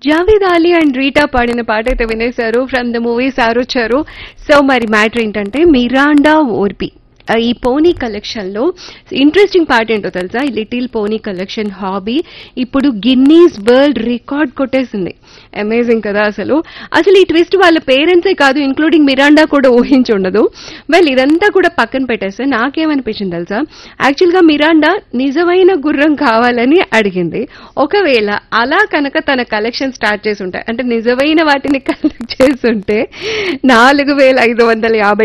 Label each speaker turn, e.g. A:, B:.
A: Javed Ali and Rita పాడిన పాట అయితే వినేశారు from the movie Sarocharu so మరి మ్యాటర్ ఏంటంటే మిరాండా ఓర్పి ఆ, ఈ పోనీ కలెక్షన్ లో ఇంట్రెస్టింగ్ పార్ట్ ఏంటో తెలుసా ఈ లిటిల్ పోనీ కలెక్షన్ హాబీ ఇప్పుడు గిన్నీస్ వరల్డ్ రికార్డ్ కొట్టేసింది అమేజింగ్ కదా అసలు అసలు ఈ ట్విస్ట్ వాళ్ళ పేరెంట్సే కాదు ఇంక్లూడింగ్ మిరాండా కూడా ఊహించి ఉండదు వెల్ ఇదంతా కూడా పక్కన పెట్టేస్తే నాకేమనిపించింది తెలుసా యాక్చువల్ గా మిరాండా నిజమైన గుర్రం కావాలని అడిగింది ఒకవేళ అలా కనుక తన కలెక్షన్ స్టార్ట్ చేసి ఉంటాయి అంటే నిజమైన వాటిని కలెక్ట్ చేస్తుంటే నాలుగు వేల ఐదు వందల యాభై